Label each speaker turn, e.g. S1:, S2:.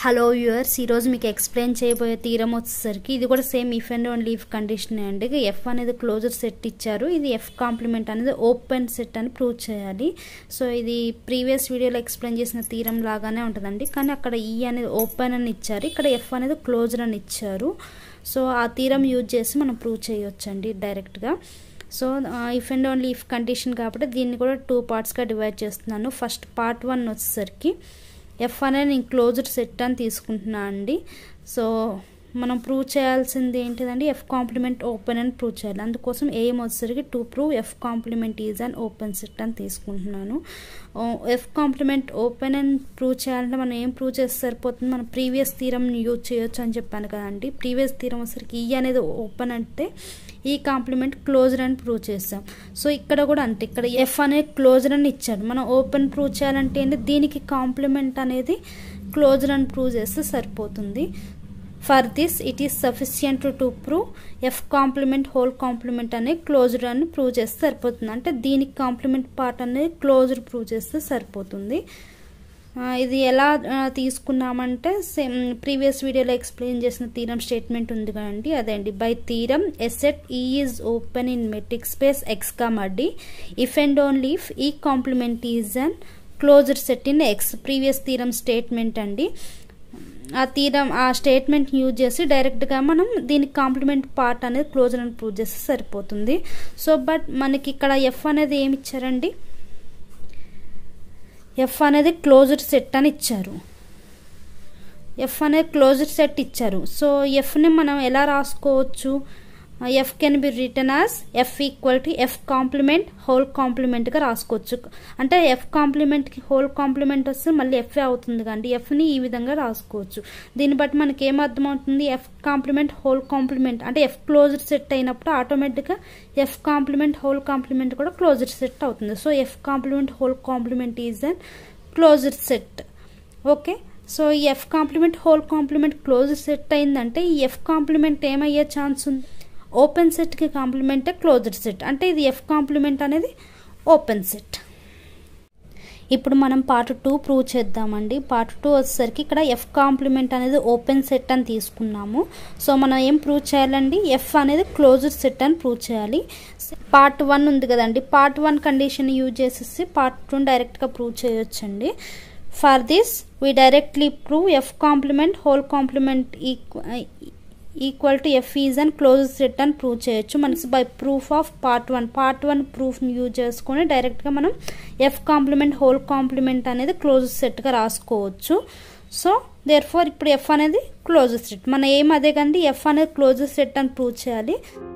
S1: hello viewers ఈరోజు మీకు explain చేయబోయే తీరం వచ్చేసరికి ఇది కూడా same if and only if condition అండి ఎఫ్ అనేది క్లోజర్ సెట్ ఇచ్చారు ఇది ఎఫ్ కాంప్లిమెంట్ అనేది ఓపెన్ సెట్ అని ప్రూవ్ చేయాలి సో ఇది ప్రీవియస్ వీడియోలో ఎక్స్ప్లెయిన్ చేసిన తీరం లాగానే ఉంటుందండి కానీ అక్కడ ఈ అనేది ఓపెన్ అని ఇచ్చారు ఇక్కడ ఎఫ్ అనేది క్లోజర్ అని ఇచ్చారు సో ఆ తీరం యూజ్ చేసి మనం ప్రూవ్ చేయొచ్చండి డైరెక్ట్గా so if and only if condition కాబట్టి దీన్ని కూడా టూ పార్ట్స్గా డివైడ్ చేస్తున్నాను ఫస్ట్ పార్ట్ వన్ వచ్చేసరికి ఎఫ్ అనేది నేను క్లోజ్డ్ సెట్ అని తీసుకుంటున్నా అండి సో మనం ప్రూవ్ చేయాల్సింది ఏంటిదండి ఎఫ్ కాంప్లిమెంట్ ఓపెన్ అని ప్రూవ్ చేయాలి అందుకోసం ఏం వచ్చేసరికి to prove F complement is an open set అని తీసుకుంటున్నాను ఎఫ్ కాంప్లిమెంట్ ఓపెన్ అని ప్రూవ్ చేయాలంటే మనం ఏం ప్రూవ్ చేస్తే సరిపోతుంది మనం ప్రీవియస్ తీరం యూజ్ చేయొచ్చు అని చెప్పాను కదండి ప్రీవియస్ తీరం వచ్చేసరికి ఈ అనేది ఓపెన్ అంటే ఈ కాంప్లిమెంట్ క్లోజర్ అని ప్రూవ్ చేస్తాం సో ఇక్కడ కూడా అంతే ఇక్కడ ఎఫ్ అనేది క్లోజర్ అని ఇచ్చాడు మనం ఓపెన్ ప్రూవ్ చేయాలంటే ఏంటి దీనికి కాంప్లిమెంట్ అనేది క్లోజర్ అని ప్రూవ్ చేస్తే సరిపోతుంది for this it is sufficient to prove F complement whole complement అనేది క్లోజ్డ్ అని ప్రూవ్ చేస్తే సరిపోతుంది అంటే దీనికి కాంప్లిమెంట్ పార్ట్ అనేది క్లోజ్డ్ ప్రూవ్ చేస్తే సరిపోతుంది ఇది ఎలా తీసుకున్నామంటే సేమ్ ప్రీవియస్ వీడియోలో ఎక్స్ప్లెయిన్ చేసిన తీరం స్టేట్మెంట్ ఉంది కదండి అదండి by theorem a set E is open in metric space X కామడ్డి if and only if E complement is an closed set in X previous theorem statement అండి ఆ తీరం ఆ స్టేట్మెంట్ యూజ్ చేసి డైరెక్ట్గా మనం దీనికి కాంప్లిమెంట్ పార్ట్ అనేది క్లోజర్ అని ప్రూవ్ చేస్తే సరిపోతుంది సో బట్ మనకి ఇక్కడ ఎఫ్ అనేది ఏమి ఇచ్చారండి ఎఫ్ అనేది క్లోజ్డ్ సెట్ అని ఇచ్చారు ఎఫ్ అనేది క్లోజ్డ్ సెట్ ఇచ్చారు సో ఎఫ్ని మనం ఎలా రాసుకోవచ్చు F can be written as F equal to F complement whole కాంప్లిమెంట్గా రాసుకోవచ్చు అంటే ఎఫ్ కాంప్లిమెంట్కి హోల్ కాంప్లిమెంట్ వస్తే మళ్ళీ ఎఫ్ అవుతుంది కండి ఎఫ్ని ఈ విధంగా రాసుకోవచ్చు దీన్ని బట్టి మనకి ఏం అర్థమవుతుంది ఎఫ్ కాంప్లిమెంట్ హోల్ కాంప్లిమెంట్ అంటే ఎఫ్ క్లోజ్డ్ సెట్ అయినప్పుడు ఆటోమేటిక్గా ఎఫ్ కాంప్లిమెంట్ హోల్ కాంప్లిమెంట్ కూడా క్లోజ్డ్ సెట్ అవుతుంది so F complement whole complement is an closed set okay so ఈ F complement whole complement close set అయిందంటే ఈ ఎఫ్ కాంప్లిమెంట్ ఏమయ్యే chance ఉంది ఓపెన్ సెట్కి కాంప్లిమెంటే క్లోజ్డ్ సెట్ అంటే ఇది ఎఫ్ కాంప్లిమెంట్ అనేది ఓపెన్ సెట్ ఇప్పుడు మనం పార్ట్ టూ ప్రూవ్ చేద్దామండి పార్ట్ టూ వచ్చేసరికి ఇక్కడ ఎఫ్ కాంప్లిమెంట్ అనేది ఓపెన్ సెట్ అని తీసుకున్నాము సో మనం ఏం ప్రూవ్ చేయాలండి ఎఫ్ అనేది క్లోజ్డ్ సెట్ అని ప్రూవ్ చేయాలి పార్ట్ వన్ ఉంది కదండి పార్ట్ వన్ కండిషన్ యూజ్ చేసేసి పార్ట్ టూ డైరెక్ట్గా ప్రూవ్ చేయొచ్చండి for this we directly prove F complement whole complement equal to F is an close set అని ప్రూవ్ చేయొచ్చు మనకి by proof of part one part one ప్రూఫ్ని use చేసుకొని డైరెక్ట్గా మనం ఎఫ్ కాంప్లిమెంట్ హోల్ కాంప్లిమెంట్ అనేది క్లోజ్ సెట్గా రాసుకోవచ్చు సో దేర్ ఫోర్ ఇప్పుడు ఎఫ్ అనేది క్లోజ్ సెట్ మన ఏం అదే కానీ ఎఫ్ అనేది క్లోజ్ సెట్ అని ప్రూవ్ చేయాలి